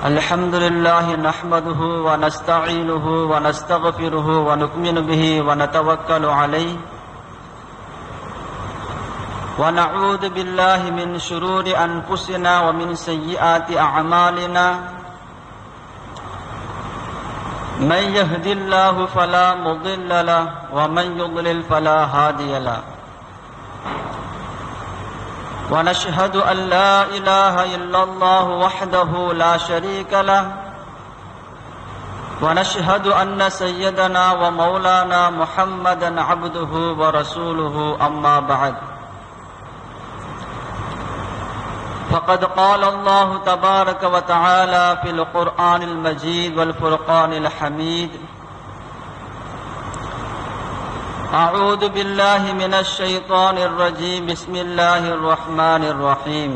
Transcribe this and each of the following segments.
الحمد لله نحمده ونستعينه ونستغفره ونؤمن به ونتوكل عليه ونعوذ بالله من شرور أنفسنا ومن سيئات أعمالنا من يهد الله فلا مضل له ومن يضلل فلا هادي له ونشهد أن لا إله إلا الله وحده لا شريك له ونشهد أن سيدنا ومولانا محمدا عبده ورسوله أما بعد فقد قال الله تبارك وتعالى في القرآن المجيد والفرقان الحميد أعوذ بالله من الشيطان الرجيم بسم الله الرحمن الرحيم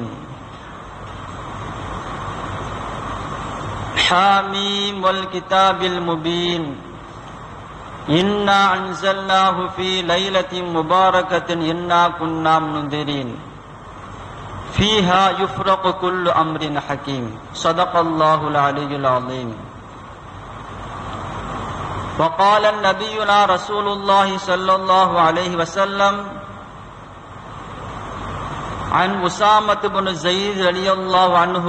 حاميم والكتاب المبين إنا أنزلناه في ليلة مباركة إنا كنا منذرين فيها يفرق كل أمر حكيم صدق الله العلي العظيم وقال نبينا رسول الله صلى الله عليه وسلم عن أسامة بن زيد رضي الله عنه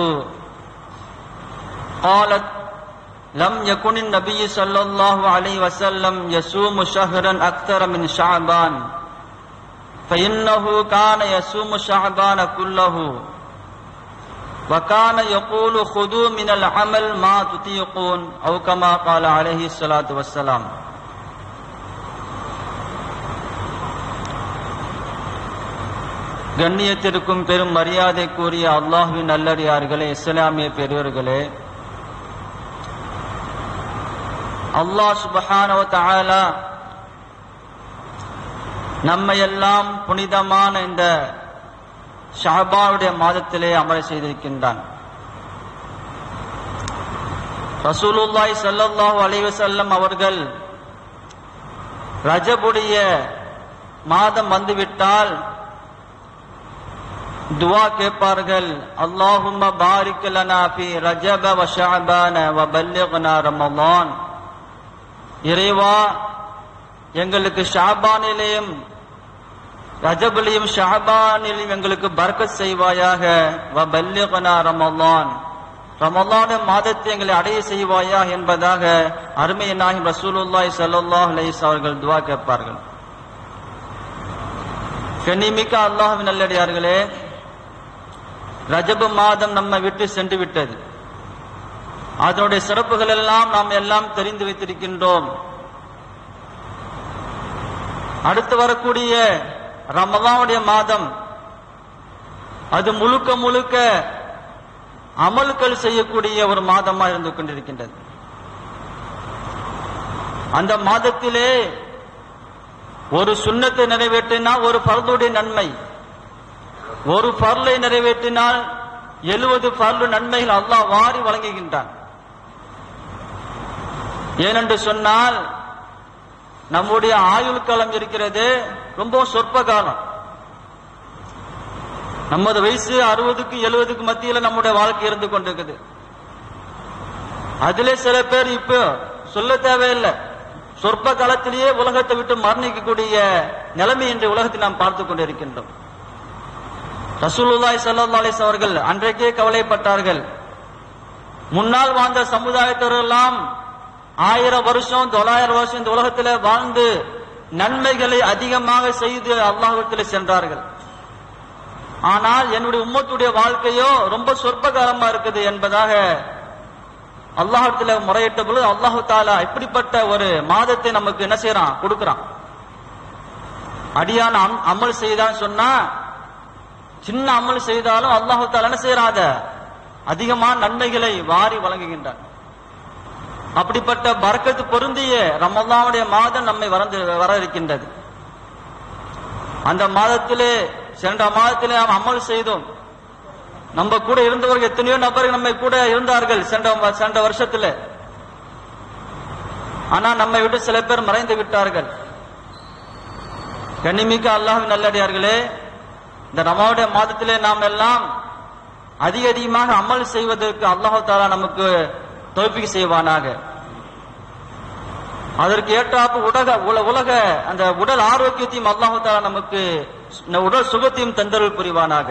قالت لم يكن النبي صلى الله عليه وسلم يصوم شهرا أكثر من شعبان فإنه كان يصوم شعبان كله وكان يقول خذوا من العمل ما تطيقون أو كما قال عليه الصلاة والسلام கண்ணியத்திற்கும் பெரும் மரியாதை கூறிய அல்லாஹுவின் நல்லடியார்களே இஸ்லாமிய பெரியவர்களே அல்லாஹ் சுபஹானவ தஆலா நம்மையெல்லாம் புனிதமான இந்த ஷாபாவுடைய மாதத்திலே அமர செய்திருக்கின்றான் ரசூலுல்லாய் சல்லல்லாஹு அலைவசல்லம் அவர்கள் ரஜபுடைய மாதம் வந்துவிட்டால் துவா கேட்பார்கள் அல்லாஹும்ம பாரிக் லனா ஃபி ரஜப வ ஷஅபான வ பல்லிக்னா ரமலான் இறைவா எங்களுக்கு ஷாபானிலேயும் ரஜபுலையும் ஷாபானிலும் எங்களுக்கு பர்க்கத் செய்வாயாக வ பல்லிகனா ரமலான் ரமலான மாதத்தை எங்களை அடைய செய்வாயா என்பதாக அருமை நாயகம் ரசூலுல்லாய் சல்லாஹ் அலைஸ் அவர்கள் துவா கேட்பார்கள் கண்ணிமிக்க அல்லாஹின் நல்லடியார்களே ரஜபு மாதம் நம்ம விட்டு சென்று விட்டது அதனுடைய சிறப்புகள் எல்லாம் நாம் எல்லாம் தெரிந்து வைத்திருக்கின்றோம் அடுத்து வரக்கூடிய ரமதானுடைய மாதம் அது முழுக்க முழுக்க அமல்கள் செய்யக்கூடிய ஒரு மாதமா இருந்து கொண்டிருக்கின்றது அந்த மாதத்திலே ஒரு சுண்ணத்தை நிறைவேற்றினால் ஒரு பர்லுடைய நன்மை ஒரு பர்லை நிறைவேற்றினால் எழுபது பர்லு நன்மைகள் அல்லாஹ் வாரி வழங்குகின்றான் ஏனென்று சொன்னால் நம்முடைய ஆயுள் காலம் இருக்கிறது ரொம்ப சொற்ப காலம் நமது வயசு அறுபதுக்கு எழுபதுக்கு மத்தியில நம்முடைய வாழ்க்கை இருந்து கொண்டிருக்குது அதுல சில பேர் இப்ப சொல்ல தேவையில்லை சொற்ப காலத்திலேயே உலகத்தை விட்டு மரணிக்கக்கூடிய நிலைமை இன்று உலகத்தை நாம் பார்த்து கொண்டிருக்கின்றோம் ரசூலுல்லாய் சல்லா அலிஸ் அவர்கள் அன்றைக்கே கவலைப்பட்டார்கள் முன்னால் வாழ்ந்த சமுதாயத்தவரெல்லாம் ஆயிரம் வருஷம் தொள்ளாயிரம் வருஷம் இந்த உலகத்தில் வாழ்ந்து நன்மைகளை அதிகமாக செய்து அல்லாஹத்தில் சென்றார்கள் ஆனால் என்னுடைய உம்மத்துடைய வாழ்க்கையோ ரொம்ப சொற்ப காலமா இருக்குது என்பதாக அல்லாஹத்துல முறையிட்ட பொழுது அல்லாஹு தாலா இப்படிப்பட்ட ஒரு மாதத்தை நமக்கு என்ன செய்யறான் கொடுக்கறான் அடியான அமல் செய்தான்னு சொன்னா சின்ன அமல் செய்தாலும் அல்லாஹு தாலா என்ன செய்யறாத அதிகமான நன்மைகளை வாரி வழங்குகின்றான் அப்படிப்பட்ட பறக்கத்து பொருந்திய ரமல்லாவுடைய மாதம் நம்மை வரந்து வர இருக்கின்றது அந்த மாதத்திலே சென்ற மாதத்திலே நாம் அமல் செய்தோம் நம்ம கூட இருந்தவர்கள் எத்தனையோ நபர்கள் நம்மை கூட இருந்தார்கள் சென்ற சென்ற வருஷத்துல ஆனா நம்மை விட்டு சில பேர் மறைந்து விட்டார்கள் கண்ணிமிக்க அல்லாஹின் நல்லடியார்களே இந்த ரமாவுடைய மாதத்திலே நாம் எல்லாம் அதிக அதிகமாக அமல் செய்வதற்கு அல்லாஹு தாலா நமக்கு தோப்பிக்கு செய்வானாக அதற்கு ஏற்றாப்பு உலக உல- உலக அந்த உடல் ஆரோக்கியத்தையும் அல்லாஹு தாலா நமக்கு இந்த உடல் சுகத்தையும் தந்தருள் புரிவானாக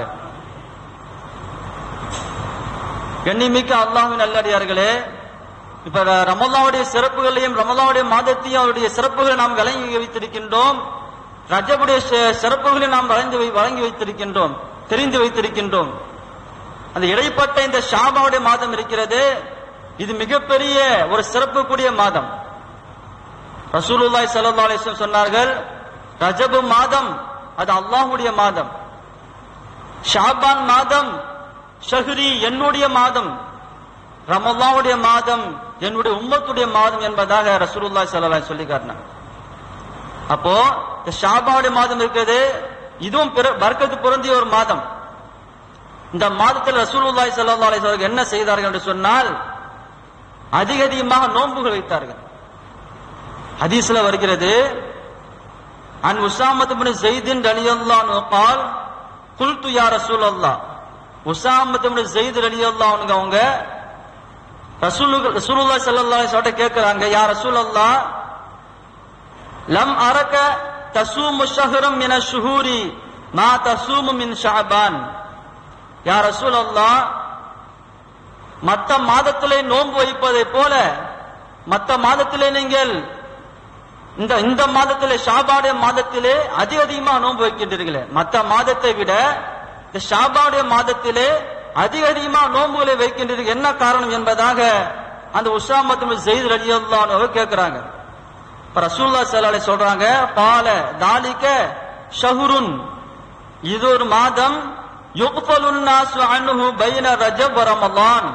கண்ணிமிக்க அல்லாஹ்வின் நல்லடியார்களே இப்ப ர- ரமலானுடைய சிறப்புகளையும் ரமலானுடைய மாதத்தையும் அவருடைய சிறப்புகளை நாம் வழங்கி வைத்திருக்கின்றோம் ரஜபுடைய சி- சிறப்புகளை நாம் வழங்கி வை- வழங்கி வைத்திருக்கின்றோம் தெரிந்து வைத்திருக்கின்றோம் அந்த இடைப்பட்ட இந்த ஷாபாவுடைய மாதம் இருக்கிறது இது மிகப்பெரிய ஒரு சிறப்பு கூடிய மாதம் ரசூலுல்லாஹி ஸல்லல்லாஹு அலைஹி வஸல்லம் சொன்னார்கள் ரஜபு மாதம் அது அல்லாஹ்வுடைய மாதம் ஷாபான் மாதம் ஷஹ்ரி என்னுடைய மாதம் ரமலானுடைய மாதம் என்னுடைய உம்மத்துடைய மாதம் என்பதாக ரசூலுல்லாஹி ஸல்லல்லாஹு அலைஹி சொல்லி காட்டினார் அப்போ இந்த ஷாபானுடைய மாதம் இருக்கிறது இதுவும் பிற- பரக்கத்து பொருந்திய ஒரு மாதம் இந்த மாதத்தில் ரசூலுல்லாஹி ஸல்லல்லாஹு அலைஹி வஸல்லம் என்ன செய்தார்கள் என்று சொன்னால் அதிக அதிகமாக நோன்புகள் வைத்தார்கள் ஹதீஸ்ல வருகிறது அன் உசாமத் பின் ஜெய்தின் ரலியல்லாஹு அன்ஹு قال قلت يا رسول الله உசாமத் பின் ஜெயித் ரலியல்லாஹு அன்ஹு அவங்க ரசூல் ரசூலுல்லாஹி ஸல்லல்லாஹு அலைஹி வஸல்லம் கேக்குறாங்க யா ரசூலல்லாஹ் லம் அரக தசூமு ஷஹரம் மின ஷுஹூரி மா தசூமு மின் ஷஅபான் யா ரசூலல்லாஹ் மத்த மாதத்திலே நோன்பு வைப்பதை போல மத்த மாதத்திலே நீங்கள் இந்த இந்த மாதத்திலே ஷாபாடைய மாதத்திலே அதிக அதிகமாக நோன்பு வைக்கின்றீர்களே மத்த மாதத்தை விட இந்த ஷாபாடைய மாதத்திலே அதிக அதிகமாக நோன்புகளை வைக்கின்றீர்கள் என்ன காரணம் என்பதாக அந்த உஷாமத்து ஜெயித் ரலியல்லாஹு கேட்கிறாங்க இப்ப ரசூல்லா ஸல்லல்லாஹு அலைஹி சொல்றாங்க பால தாலிக ஷஹுருன் இது ஒரு மாதம் யுக்ஃபலுன் நாசு அன்ஹு பைன ரஜப் வ ரமலான்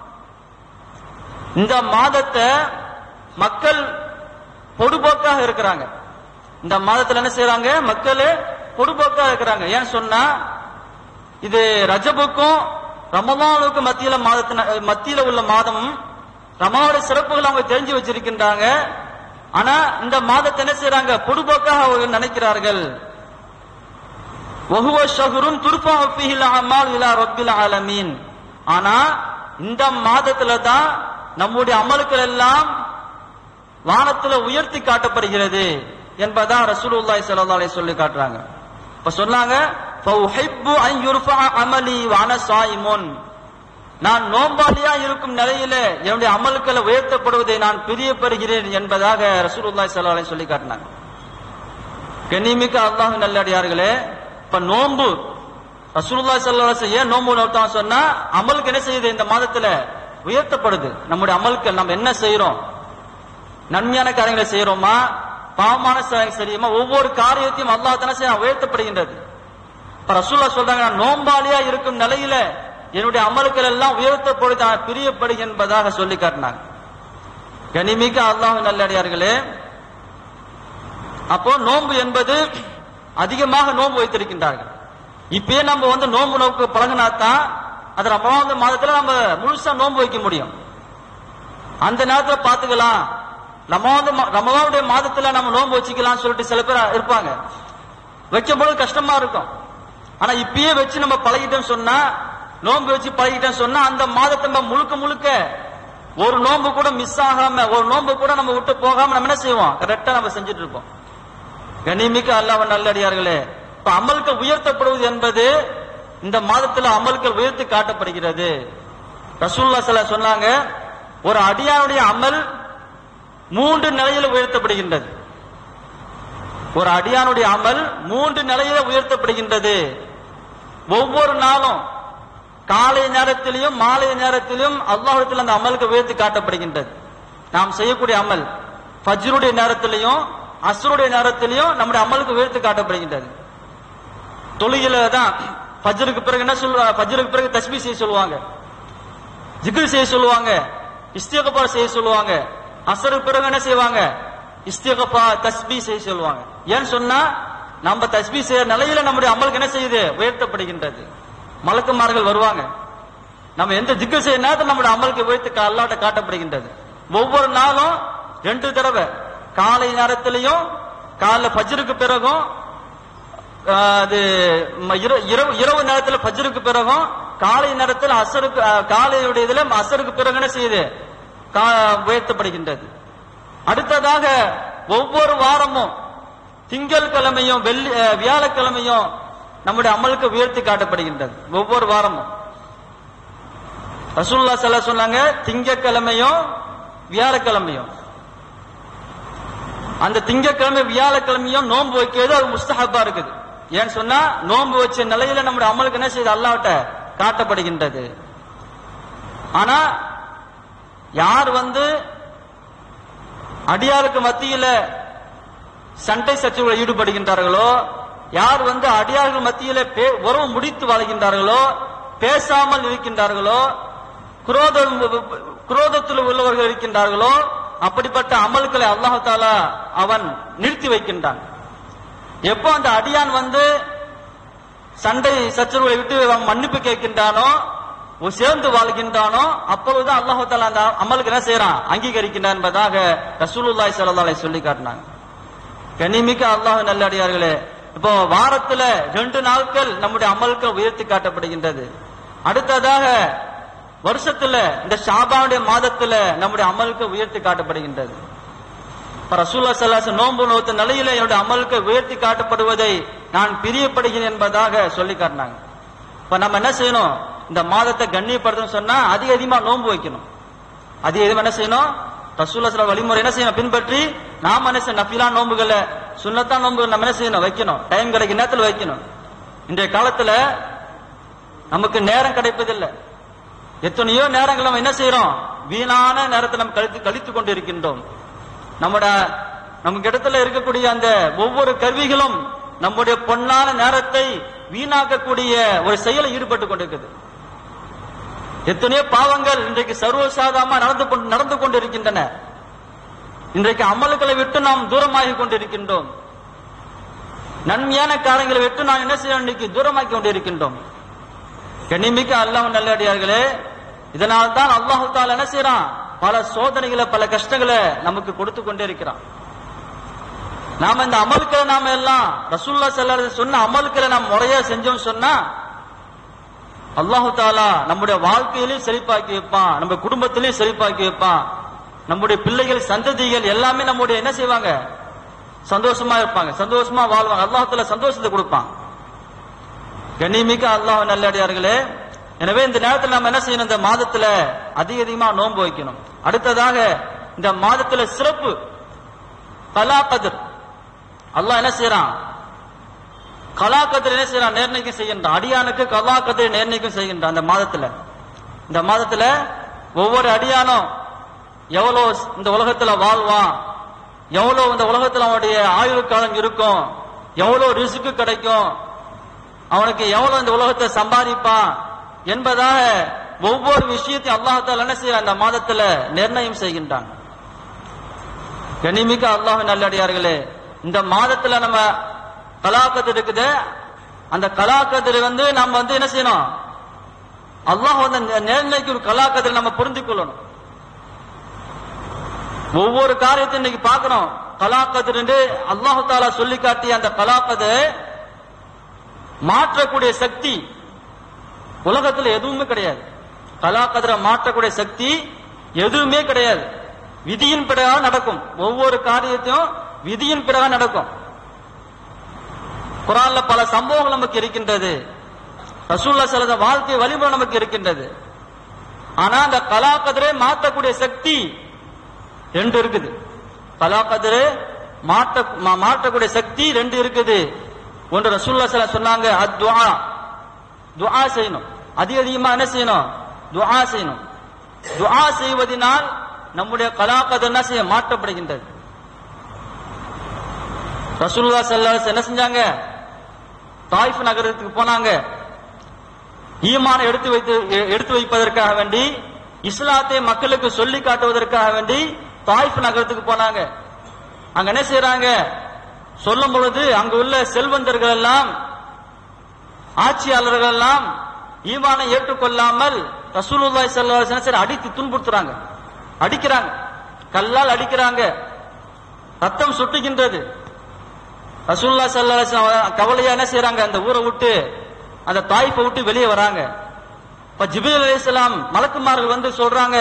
இந்த மாதத்தை மக்கள் பொடுபோக்காக இருக்கிறாங்க இந்த மாதத்துல என்ன செய்யறாங்க மக்கள் பொடுபோக்காக இருக்கிறாங்க ஏன்னு சொன்னா இது ரஜபுக்கும் ரமலானுக்கும் மத்தியில மாதத்தின மத்தியில உள்ள மாதம் ரமலானுடைய சிறப்புகள் அவங்க தெரிஞ்சு வச்சிருக்கின்றாங்க ஆனா இந்த மாதத்தை என்ன செய்யறாங்க பொடுபோக்காக அவங்க நினைக்கிறார்கள் வஹுவ ஷஹ்ருன் துர்ஃபா ஃபீஹில் அமால் இலா ரப்பில் ஆலமீன் ஆனா இந்த மாதத்துல தான் நம்முடைய அமல்கள் எல்லாம் வானத்துல உயர்த்தி காட்டப்படுகிறது என்பதா ரசூலுல்லாஹி ஸல்லல்லாஹு அலைஹி சொல்லி காட்டுறாங்க இப்ப சொன்னாங்க ஃபஉஹிப்பு அன் யுர்ஃபா அமலி வஅன ஸாயிமுன் நான் நோம்பாளியா இருக்கும் நிலையில என்னுடைய அமல்களை உயர்த்தப்படுவதை நான் பிரியப்படுகிறேன் என்பதாக ரசூலுல்லாஹி ஸல்லல்லாஹு அலைஹி சொல்லி காட்டினாங்க கண்ணிமிக்க அல்லாஹ் நல்லடியார்களே இப்ப நோன்பு ரசூலுல்லாஹி ஸல்லல்லாஹு அலைஹி வஸல்லம் ஏன் நோன்பு நோட்டான் சொன்னா அமலுக்கு என்ன செய்யுது இந்த மாதத்துல உயர்த்தப்படுது நம்முடைய அமல்கள் நம்ம என்ன செய்யறோம் நன்மையான காரியங்களை செய்யறோமா பாவமான காரியங்களை செய்யுமா ஒவ்வொரு காரியத்தையும் அல்லாஹ் தானே செய்ய உயர்த்தப்படுகின்றது இப்ப ரசூல்லா சொல்றாங்க நான் நோம்பாளியா இருக்கும் நிலையில என்னுடைய அமல்கள் எல்லாம் உயர்த்தப்படுது நான் பிரியப்படுக என்பதாக சொல்லி காட்டினாங்க கனிமிக்க அல்லாஹ் நல்லடியார்களே அப்போ நோன்பு என்பது அதிகமாக நோன்பு வைத்திருக்கின்றார்கள் இப்பயே நம்ம வந்து நோன்பு நோக்கு பழகினாத்தான் அது ரமலான் மாதத்துல நம்ம முழுசா நோன்பு வைக்க முடியும் அந்த நேரத்துல பாத்துக்கலாம் ரமலான் ரமலானுடைய மாதத்துல நம்ம நோன்பு வச்சுக்கலாம் சொல்லிட்டு சில பேர் இருப்பாங்க வைக்கும் போது கஷ்டமா இருக்கும் ஆனா இப்பயே வச்சு நம்ம பழகிட்டோம் சொன்னா நோன்பு வச்சு பழகிட்டோம் சொன்னா அந்த மாதத்தை நம்ம முழுக்க முழுக்க ஒரு நோன்பு கூட மிஸ் ஆகாம ஒரு நோன்பு கூட நம்ம விட்டு போகாம நம்ம என்ன செய்வோம் கரெக்டா நம்ம செஞ்சுட்டு இருப்போம் கண்ணிமிக்க அல்லாஹ் நல்லடியார்களே இப்ப அமல்கள் உயர்த்தப்படுவது என்பது இந்த மாதத்துல அமல்கள் உயர்த்தி காட்டப்படுகிறது ரசூல்லா ஸல்லல்லாஹு சொன்னாங்க ஒரு அடியானுடைய அமல் மூன்று நிலையில உயர்த்தப்படுகின்றது ஒரு அடியானுடைய அமல் மூன்று நிலையில உயர்த்தப்படுகின்றது ஒவ்வொரு நாளும் காலை நேரத்திலையும் மாலை நேரத்திலும் அல்லாஹ்விடத்தில் அந்த அமலுக்கு உயர்த்தி காட்டப்படுகின்றது நாம் செய்யக்கூடிய அமல் ஃபஜ்ருடைய நேரத்திலையும் அஸ்ருடைய நேரத்திலையும் நம்முடைய அமலுக்கு உயர்த்தி காட்டப்படுகின்றது தொழுகையில தான் ஃபஜ்ருக்கு பிறகு என்ன சொல்லுவாங்க ஃபஜ்ருக்கு பிறகு தஸ்பீ செய்ய சொல்லுவாங்க ஜிக்ர் செய்ய சொல்லுவாங்க இஸ்திகபார் செய்ய சொல்லுவாங்க அசருக்கு பிறகு என்ன செய்வாங்க இஸ்திகபா தஸ்பீ செய்ய சொல்லுவாங்க ஏன்னு சொன்னா நம்ம தஸ்பீ செய்யற நிலையில நம்முடைய அமலுக்கு என்ன செய்யுது உயர்த்தப்படுகின்றது மலக்குமார்கள் வருவாங்க நம்ம எந்த திக்கு செய்ய நேரத்தில் நம்முடைய அமலுக்கு உயர்த்து அல்லாட்ட காட்டப்படுகின்றது ஒவ்வொரு நாளும் ரெண்டு தடவை காலை நேரத்திலையும் காலைல ஃபஜ்ருக்கு பிறகும் ஆஹ், அது ம- இர- இரவு இரவு நேரத்துல ஃபஜ்ருக்கு பிறகும் காலை நேரத்தில் அசருக்கு ஆஹ், காலையுடைய இதுல அசருக்கு பிறகு என்ன செய்யுது கா- உயர்த்தப்படுகின்றது அடுத்ததாக ஒவ்வொரு வாரமும் திங்கள் கிழமையும் வெள்ளி அஹ், வியாழக்கிழமையும் நம்முடைய அமலுக்கு உயர்த்தி காட்டப்படுகின்றது ஒவ்வொரு வாரமும் ரசூல்லா சொல்ல சொன்னாங்க திங்கக்கிழமையும் வியாழக்கிழமையும் அந்த திங்கக்கிழமை வியாழக்கிழமையும் நோன்பு வைக்கிறது அது முஸ்தஹப்பா இருக்குது ஏன்னு சொன்னா நோன்பு வச்ச நிலையில நம்முடைய அமலுக்கு என்ன செய்யுது அல்லாஹ்ட்ட காட்டப்படுகின்றது ஆனா யார் வந்து அடியாருக்கு மத்தியில சண்டை சச்சரவுகளில் ஈடுபடுகின்றார்களோ யார் வந்து அடியார்கள் மத்தியில பே- உறவு முடித்து வாழ்கின்றார்களோ பேசாமல் இருக்கின்றார்களோ குரோதம் குரோதத்தில் உள்ளவர்கள் இருக்கின்றார்களோ அப்படிப்பட்ட அமல்களை அல்லாஹு தாலா அவன் நிறுத்தி வைக்கின்றான் எப்போ அந்த அடியான் வந்து சண்டை சச்சரவுகளை விட்டு அவன் மன்னிப்பு கேட்கின்றானோ ஒரு சேர்ந்து வாழ்கின்றானோ அப்பொழுதுதான் அல்லாஹு தாலா அந்த அமலுக்கு என்ன செய்யறான் அங்கீகரிக்கின்றான் என்பதாக ரசூலுல்லாஹி ஸல்லல்லாஹு அலைஹி சொல்லி காட்டினாங்க கனிமிக்க அல்லாஹ் நல்லடியார்களே இப்போ வாரத்துல ரெண்டு நாட்கள் நம்முடைய அமல்கள் உயர்த்தி காட்டப்படுகின்றது அடுத்ததாக வருஷத்துல இந்த ஷாபாவுடைய மாதத்துல நம்முடைய அமலுக்கு உயர்த்தி காட்டப்படுகின்றது இப்ப ரசூல்லா ஸல்லல்லாஹு நோன்பு நோத்த நிலையில என்னுடைய அமலுக்கு உயர்த்தி காட்டப்படுவதை நான் பிரியப்படுகிறேன் என்பதாக சொல்லி காட்டினாங்க இப்ப நம்ம என்ன செய்யணும் இந்த மாதத்தை கண்ணியப்படுத்தணும் சொன்னா அதிக அதிகமா நோன்பு வைக்கணும் அதிக அதிகமா என்ன செய்யணும் ரசூல்லா ஸல்லல்லாஹு வழிமுறை என்ன செய்யணும் பின்பற்றி நாம என்ன செய்யணும் நஃபிலா நோன்புகளை சுன்னத்தா நோன்புகள் நம்ம என்ன செய்யணும் வைக்கணும் டைம் கிடைக்கும் நேரத்தில் வைக்கணும் இன்றைய காலத்துல நமக்கு நேரம் கிடைப்பதில்லை எத்தனையோ நேரங்கள் நம்ம என்ன செய்யறோம் வீணான நேரத்தை நம்ம கழித்து கழித்துக் கொண்டு இருக்கின்றோம் நம்மட நமக்கு இடத்துல இருக்கக்கூடிய அந்த ஒவ்வொரு கருவிகளும் நம்முடைய பொன்னான நேரத்தை வீணாக்கக்கூடிய ஒரு செயலில் ஈடுபட்டு கொண்டிருக்குது எத்தனையோ பாவங்கள் இன்றைக்கு சர்வசாதாரணமா நடந்து கொண்டு நடந்து கொண்டிருக்கின்றன இன்றைக்கு அமல்களை விட்டு நாம் தூரமாகி கொண்டிருக்கின்றோம் நன்மையான காரியங்களை விட்டு நாம் என்ன செய்ய இன்னைக்கு தூரமாக்கி கொண்டிருக்கின்றோம் கண்ணிமிக்க அல்லாஹ் நல்லடியார்களே இதனால் தான் அல்லாஹு தாலா என்ன செய்யறான் பல சோதனைகளை பல கஷ்டங்களை நமக்கு கொடுத்து கொண்டே இருக்கிறான் நாம இந்த அமல்களை நாம எல்லாம் ரசூல்லா ஸல்லல்லாஹு சொன்ன அமல்களை நாம் முறையா செஞ்சோம் சொன்னா அல்லாஹு தாலா நம்முடைய வாழ்க்கையிலையும் செழிப்பாக்கி வைப்பான் நம்ம குடும்பத்திலையும் செழிப்பாக்கி வைப்பான் நம்முடைய பிள்ளைகள் சந்ததிகள் எல்லாமே நம்முடைய என்ன செய்வாங்க சந்தோஷமா இருப்பாங்க சந்தோஷமா வாழ்வாங்க அல்லாஹ் தாலா சந்தோஷத்தை கொடுப்பான் கண்ணியமிக்க அல்லாஹ் நல்லடியார்களே எனவே இந்த நேரத்தில் நம்ம என்ன செய்யணும் இந்த மாதத்துல அதிக அதிகமா நோன்பு வைக்கணும் அடுத்ததாக இந்த மாதத்துல சிறப்பு கலா கதிர் அல்லாஹ் என்ன செய்யறான் கலா கதிர் என்ன செய்யறான் நிர்ணயிக்கம் செய்கின்றான் அடியானுக்கு கலா கதிர் நிர்ணயிக்கம் செய்கின்றான் அந்த மாதத்துல இந்த மாதத்துல ஒவ்வொரு அடியானும் எவ்வளவு இந்த உலகத்துல வாழ்வான் எவ்வளவு இந்த உலகத்துல அவனுடைய ஆயுள் காலம் இருக்கும் எவ்வளவு ரிசுக்கு கிடைக்கும் அவனுக்கு எவ்வளவு இந்த உலகத்தை சம்பாதிப்பான் என்பதாக ஒவ்வொரு விஷயத்தையும் அல்லாஹால என்ன செய்ய அந்த மாதத்துல நிர்ணயம் செய்கின்றான் கனிமிக்க அல்லாஹ் நல்லடியார்களே இந்த மாதத்துல நம்ம கலாக்கத்து இருக்குது அந்த கலாக்கத்தில் வந்து நம்ம வந்து என்ன செய்யணும் அல்லாஹ் வந்து அந்த நிர்ணயிக்கும் கலாக்கத்தில் நம்ம புரிந்து கொள்ளணும் ஒவ்வொரு காரியத்தையும் இன்னைக்கு பார்க்கிறோம் கலாக்கதிர் என்று அல்லாஹு தாலா சொல்லி காட்டிய அந்த கலாக்கதை மாற்றக்கூடிய சக்தி உலகத்துல எதுவுமே கிடையாது கலாக்கதிரை மாற்றக்கூடிய சக்தி எதுவுமே கிடையாது விதியின் பிரகாரம் நடக்கும் ஒவ்வொரு காரியத்தையும் விதியின் பிரகாரம் நடக்கும் குரான்ல பல சம்பவங்கள் நமக்கு இருக்கின்றது ரசூல்லா சிலத வாழ்க்கை வழிமுறை நமக்கு இருக்கின்றது ஆனா அந்த கலாக்கதிரை மாற்றக்கூடிய சக்தி ரெண்டு இருக்குது கலாக்கதிரை மாற்ற மா- மாற்றக்கூடிய சக்தி ரெண்டு இருக்குது ஒன்று ரசூல்லா ஸல்லல்லாஹு அலைஹி சொன்னாங்க அத்வா துஆ செய்யணும் அதிக அதிகமா என்ன செய்யணும் துஆ செய்யணும் துஆ செய்வதனால் நம்முடைய கலாக்கதிர் என்ன செய்ய மாற்றப்படுகின்றது ரசூலுல்லாஹி ஸல்லல்லாஹு அலைஹி வஸல்லம் என்ன செஞ்சாங்க தாயிஃப் நகரத்துக்கு போனாங்க ஈமானை எடுத்து வைத்து எ- எடுத்து வைப்பதற்காக வேண்டி இஸ்லாத்தை மக்களுக்கு சொல்லி காட்டுவதற்காக வேண்டி தாயிஃப் நகரத்துக்கு போனாங்க அங்க என்ன செய்யறாங்க சொல்லும் பொழுது அங்க உள்ள செல்வந்தர்கள் எல்லாம் ஆட்சியாளர்கள் எல்லாம் ஈமானை ஏற்றுக்கொள்ளாமல் ரசூலுல்லாஹி ஸல்லல்லாஹு அலைஹி வஸல்லம் அடித்து துன்புறுத்துறாங்க அடிக்கிறாங்க கல்லால் அடிக்கிறாங்க ரத்தம் சுட்டுகின்றது ரசூல்லா சல்லா கவலையா என்ன செய்யறாங்க அந்த ஊரை விட்டு அந்த தாய்ப்பை விட்டு வெளியே வராங்க இப்ப ஜிபில் அலைஹிஸ்ஸலாம் மலக்குமார்கள் வந்து சொல்றாங்க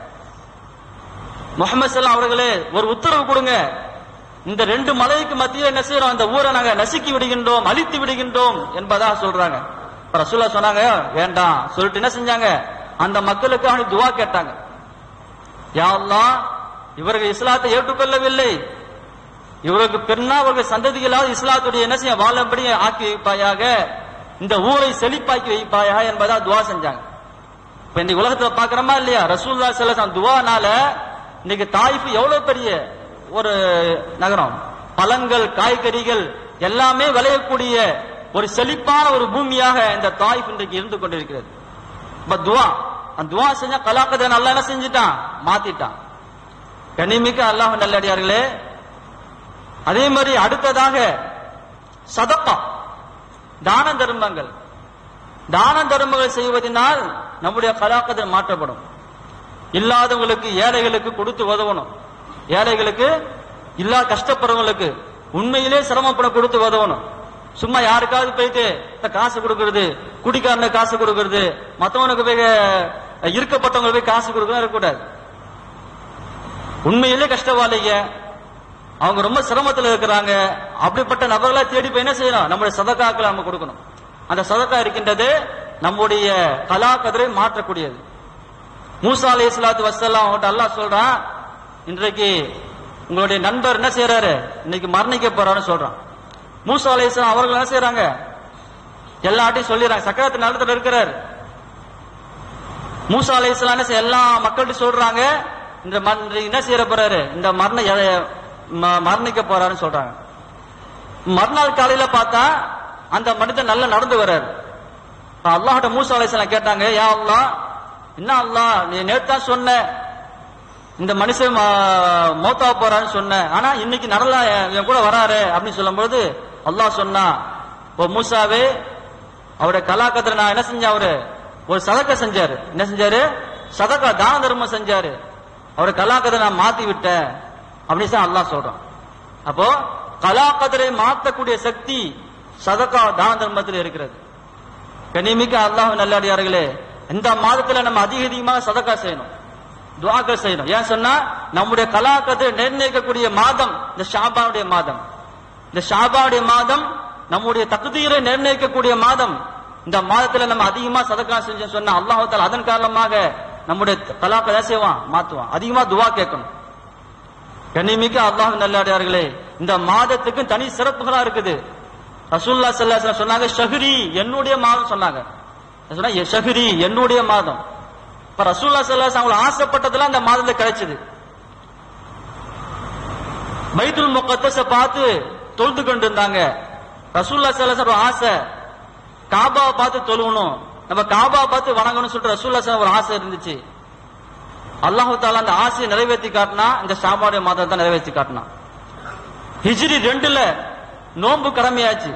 முகமது சல்லாம் அவர்களே ஒரு உத்தரவு கொடுங்க இந்த ரெண்டு மலைக்கு மத்தியில் என்ன செய்யறோம் அந்த ஊரை நாங்க நசுக்கி விடுகின்றோம் அழித்து விடுகின்றோம் என்பதா சொல்றாங்க இப்ப ரசூல்லா சொன்னாங்க வேண்டாம் சொல்லிட்டு என்ன செஞ்சாங்க அந்த மக்களுக்காக துவா கேட்டாங்க யா அல்லாஹ் இவர்கள் இஸ்லாத்தை ஏற்றுக்கொள்ளவில்லை இவருக்கு பின்னா அவர்கள் சந்ததிகளால் இஸ்லாத்துடைய என்ன செய்ய வாழும்படி ஆக்கி வைப்பாயாக இந்த ஊரை செழிப்பாக்கி வைப்பாயாக என்பதா துவா செஞ்சாங்க இப்ப இந்த உலகத்துல பாக்குறோமா இல்லையா ரசூல்லா செல்லம் துவானால இன்னைக்கு தாய்ப்பு எவ்வளவு பெரிய ஒரு நகரம் பழங்கள் காய்கறிகள் எல்லாமே விளையக்கூடிய ஒரு செழிப்பான ஒரு பூமியாக இந்த தாய்ப்பு இன்றைக்கு இருந்து கொண்டிருக்கிறது இப்ப துவா அந்த துவா செஞ்சா கலாக்கதை நல்லா என்ன செஞ்சுட்டான் மாத்திட்டான் கனிமிக்க அல்லாஹ் நல்லடியார்களே அதே மாதிரி அடுத்ததாக சதப்பா தான தர்மங்கள் தான தர்மங்கள் செய்வதனால் நம்முடைய கலாக்கதை மாற்றப்படும் இல்லாதவங்களுக்கு ஏழைகளுக்கு கொடுத்து உதவணும் ஏழைகளுக்கு இல்லா கஷ்டப்படுறவங்களுக்கு உண்மையிலே சிரமப்பட கொடுத்து உதவணும் சும்மா யாருக்காவது போயிட்டு இந்த காசு கொடுக்கறது குடிக்காரனுக்கு காசு கொடுக்கறது மத்தவனுக்கு போய் அஹ், இருக்கப்பட்டவங்களுக்கு போய் காசு கொடுக்கணும் இருக்கக்கூடாது உண்மையிலே கஷ்டவாளிங்க அவங்க ரொம்ப சிரமத்துல இருக்கிறாங்க அப்படிப்பட்ட நபர்களா தேடி போய் என்ன செய்யணும் நம்முடைய சதக்காக்களை நம்ம கொடுக்கணும் அந்த சதக்கா இருக்கின்றது நம்முடைய கலாக்கதிரை மாற்றக்கூடியது மூசா அலை இஸ்லாத்து வசல்லாம் அவங்கள்ட்ட அல்லாஹ் சொல்றான் இன்றைக்கு உங்களுடைய நண்பர் என்ன செய்யறாரு இன்னைக்கு மரணிக்க போறாருன்னு சொல்றான் மூசா அலை இஸ்லாம் அவர்கள் என்ன செய்யறாங்க எல்லாட்டையும் சொல்லிடுறாங்க சக்கரத்து நிலத்துல இருக்கிறாரு மூசா அலை இஸ்லாம் என்ன செய்ய- எல்லா மக்கள்கிட்ட சொல்றாங்க இந்த ம- இன்றைக்கு என்ன செய்யற போறாரு இந்த மரண எ- ம- மரணிக்க போறாருன்னு சொல்றாங்க மறுநாள் காலையில பார்த்தா அந்த மனிதன் நல்லா நடந்து வர்றாரு இப்ப அல்லாஹ்ட்ட மூசா அலைஹிஸ்ஸலாம் கேட்டாங்க யா அல்லாஹ் என்ன அல்லாஹ் நீ நேத்தா சொன்ன இந்த மனுஷன் ம- மௌத்தா போறான்னு சொன்ன ஆனா இன்னைக்கு நடலா என் என் கூட வராரு அப்படின்னு சொல்லும்போது அல்லாஹ் சொன்னா ஓ மூசாவே அவருடைய கலாக்கத்துல நான் என்ன செஞ்சேன் அவரு ஒரு சதக்க செஞ்சாரு என்ன செஞ்சாரு சதக்கா தான தர்மம் செஞ்சாரு அவருடைய கலாக்கத்தை நான் மாத்தி விட்டேன் அப்படின்னு தான் அல்லாஹ் சொல்றான் அப்போ கலாக்கதிரை மாற்றக்கூடிய சக்தி சதக்கா தான தர்மத்தில் இருக்கிறது கனிமிக்க அல்லாஹ் நல்லடியார்களே இந்த மாதத்துல நம்ம அதிக அதிகமாக சதக்கா செய்யணும் துவாக்கள் செய்யணும் ஏன் சொன்னா நம்முடைய கலாக்கத்தை நிர்ணயிக்கக்கூடிய மாதம் இந்த ஷாபாவுடைய மாதம் இந்த ஷாபாவுடைய மாதம் நம்முடைய தகுதியை நிர்ணயிக்கக்கூடிய மாதம் இந்த மாதத்துல நம்ம அதிகமா சதக்கா செஞ்சோம் சொன்னா அல்லாஹால அதன் காரணமாக நம்முடைய கலாக்க என்ன செய்வான் மாத்துவான் அதிகமா துவா கேட்கணும் கண்ணிமிக்க அல்லாஹ் நல்லடியார்களே இந்த மாதத்துக்கு தனி சிறப்புகளா இருக்குது ரசூல்லா ஸல்லல்லாஹு அலைஹி வஸல்லம் சொன்னாங்க ஷஹ்ரி என்னுடைய மாதம் சொன்னாங்க சொன்னா ஷஹ்ரி என்னுடைய மாதம் இப்ப ரசூல்லா ஸல்லல்லாஹு அலைஹி வஸல்லம் அவங்க ஆசைப்பட்டதெல்லாம் அந்த மாதத்துல கிடைச்சது பைத்துல் முகத்தஸ பார்த்து தொழுது கொண்டு இருந்தாங்க ரசூல்லா ஸல்லல்லாஹு அலைஹி வஸல்லம் ஒரு ஆசை காபாவை பார்த்து தொழுவணும் நம்ம காபாவை பார்த்து வணங்கணும்னு சொல்லிட்டு ரசூல்லா ஸல்லல்லாஹு அலைஹி வஸல்லம் ஒரு ஆசை இருந்துச்சு அல்லாஹு தாலா அந்த ஆசையை நிறைவேற்றி காட்டினா இந்த ஷாபாடைய மாதம் தான் நிறைவேற்றி காட்டினான் ஹிஜ்ரி ரெண்டுல நோன்பு கடமையாச்சு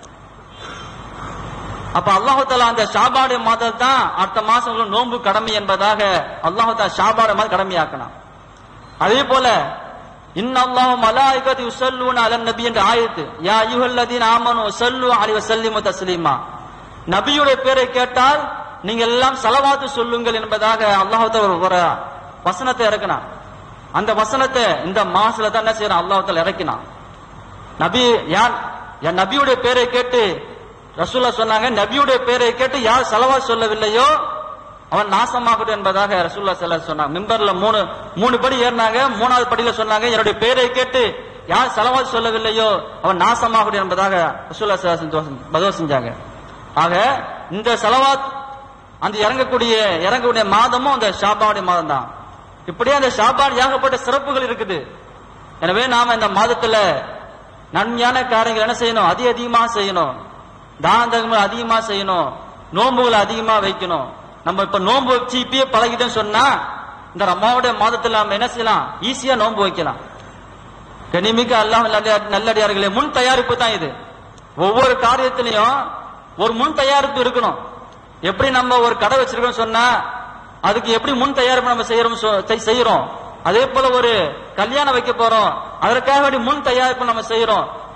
அப்ப அல்லாஹு தாலா அந்த ஷாபாடைய மாதம் தான் அடுத்த மாசம் உள்ள நோன்பு கடமை என்பதாக அல்லாஹு தாலா ஷாபாட மாதம் கடமையாக்கினான் அதே போல இன்ன அல்லாஹ் மலாயிகத்து யுஸல்லூன அலன் நபி என்ற ஆயத்து யா அய்யுஹல்லதீன ஆமனு ஸல்லு அலைஹி வஸல்லிமு தஸ்லீமா நபியுடைய பேரை கேட்டால் நீங்க எல்லாம் சலவாத்து சொல்லுங்கள் என்பதாக அல்லாஹ் தாலா ஒரு- ஒரு வசனத்தை இறக்கினான் அந்த வசனத்தை இந்த மாசத்துல தான் என்ன செய்யறான் அல்லாஹ் தாலா இறக்கினான் நபி யார் என் நபியுடைய பேரை கேட்டு ரசூல்லா சொன்னாங்க நபியுடைய பேரை கேட்டு யார் செலவா சொல்லவில்லையோ அவன் நாசமாகட்டும் என்பதாக ரசூல்லா செல்ல சொன்னாங்க மிம்பர்ல மூணு மூணு படி ஏறினாங்க மூணாவது படியில சொன்னாங்க என்னுடைய பேரை கேட்டு யார் செலவா சொல்லவில்லையோ அவன் நாசமாகட்டும் என்பதாக ரசூல்லா ஸல்லல்லாஹு பதிவு செஞ்சாங்க ஆக இந்த செலவாத் அந்த இறங்கக்கூடிய இறங்கக்கூடிய மாதமும் அந்த ஷாபாவுடைய மாதம் தான் இப்படியே அந்த ஷாபான் ஏகப்பட்ட சிறப்புகள் இருக்குது எனவே நாம இந்த மாதத்துல நன்மையான காரியங்கள் என்ன செய்யணும் அதிக அதிகமா செய்யணும் தான தர்மங்கள் அதிகமா செய்யணும் நோன்புகளை அதிகமா வைக்கணும் நம்ம இப்ப நோன்பு வச்சு இப்பயே பழகிட்டோம்னு சொன்னா இந்த ரம்மாவுடைய மாதத்துல நம்ம என்ன செய்யலாம் ஈஸியா நோன்பு வைக்கலாம் கனிமிக்க அல்லாஹ் நல்ல- நல்லடியார்களே முன் தயாரிப்பு தான் இது ஒவ்வொரு காரியத்திலையும் ஒரு முன் தயாரிப்பு இருக்கணும் எப்படி நம்ம ஒரு கடை வச்சிருக்கோம் சொன்னா அதுக்கு எப்படி முன் தயாரிப்பு நம்ம செய்யறோம் சொ- செய்- செய்யறோம் அதே போல ஒரு கல்யாணம் வைக்க போறோம் அதற்காக வேண்டி முன் தயாரிப்பு நம்ம செய்யறோம்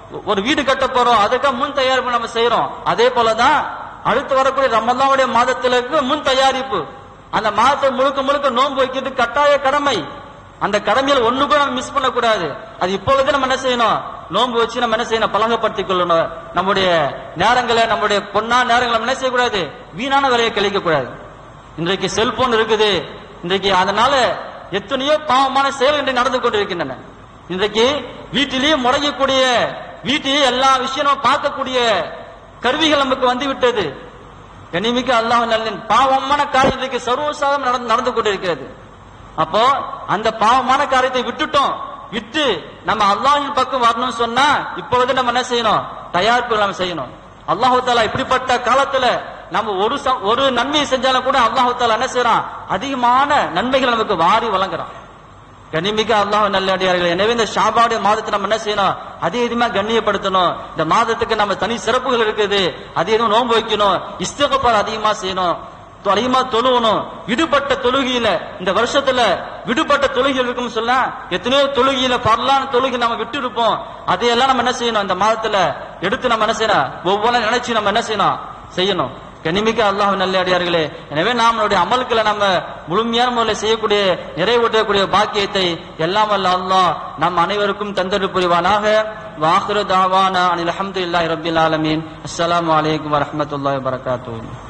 ஒரு வீடு கட்ட போறோம் அதுக்காக முன் தயாரிப்பு நம்ம செய்யறோம் அதே போலதான் அடுத்து வரக்கூடிய ரமலானுடைய மாதத்திற்கு முன் தயாரிப்பு அந்த மாதத்தை முழுக்க முழுக்க நோன்பு வைக்கிறது கட்டாய கடமை அந்த கடமையில ஒண்ணு கூட நம்ம மிஸ் பண்ணக்கூடாது அது இப்பொழுது நம்ம என்ன செய்யணும் நோன்பு வச்சு நம்ம என்ன செய்யணும் பழகப்படுத்திக் கொள்ளணும் நம்முடைய நேரங்களை நம்முடைய பொன்னா நேரங்களை நம்ம என்ன செய்யக்கூடாது வீணான வேலையை கழிக்க கூடாது இன்றைக்கு செல்போன் இருக்குது இன்றைக்கு அதனால எத்தனையோ பாவமான செயல்கள் இன்றைக்கு நடந்து கொண்டிருக்கின்றன இன்றைக்கு வீட்டிலேயே முடங்கக்கூடிய வீட்டிலேயே எல்லா விஷயம் நம்ம பார்க்கக்கூடிய கருவிகள் நமக்கு வந்து விட்டது கனிமிக்க அல்லாஹ் நல்லின் பாவமான காரியம் இன்றைக்கு சர்வசாதம் நடந்து நடந்து கொண்டிருக்கிறது அப்போ அந்த பாவமான காரியத்தை விட்டுட்டோம் விட்டு நம்ம அல்லாஹின் பக்கம் வரணும்னு சொன்னா இப்பொழுது நம்ம என்ன செய்யணும் தயாரிப்பு நம்ம செய்யணும் அல்லாஹு தாலா இப்படிப்பட்ட காலத்துல நம்ம ஒரு ச- ஒரு நன்மையை செஞ்சாலும் கூட அல்லாஹு தாலா என்ன செய்யறான் அதிகமான நன்மைகள் நமக்கு வாரி வழங்குறான் கண்ணிமிக்க அல்லாஹ் நல்லடியார்கள் எனவே இந்த ஷாபாடைய மாதத்தை நம்ம என்ன செய்யணும் அதே அதிகமா கண்ணியப்படுத்தணும் இந்த மாதத்துக்கு நம்ம தனி சிறப்புகள் இருக்குது அதே இதுவும் நோன்பு வைக்கணும் இஸ்தகப்பால் அதிகமா செய்யணும் தொ- அதிகமா தொழுவணும் விடுபட்ட தொழுகையில இந்த வருஷத்துல விடுபட்ட தொழுகைகள் இருக்குன்னு சொன்னா எத்தனையோ தொழுகையில பரலான தொழுகை நம்ம விட்டு இருப்போம் அதையெல்லாம் நம்ம என்ன செய்யணும் இந்த மாதத்துல எடுத்து நம்ம என்ன செய்யணும் ஒவ்வொன்றும் நினைச்சு நம்ம என்ன செய்யணும் செய்யணும் கனிமிக்க அல்லாஹ் நல்லடியார்களே எனவே நாம் நம்மளுடைய அமல்களை நம்ம முழுமையான முறையில் செய்யக்கூடிய நிறைவேற்றக்கூடிய பாக்கியத்தை எல்லாம் வல்ல அல்லாஹ் நம் அனைவருக்கும் தந்தரு புரிவானாக வாஹிரு தாவானா அனில் அஹமதுல்லாஹி ரபில் ஆலமீன் அஸ்ஸலாமு அலைக்கும் வரஹ்மத்துல்லாஹி வபரகாத்துஹு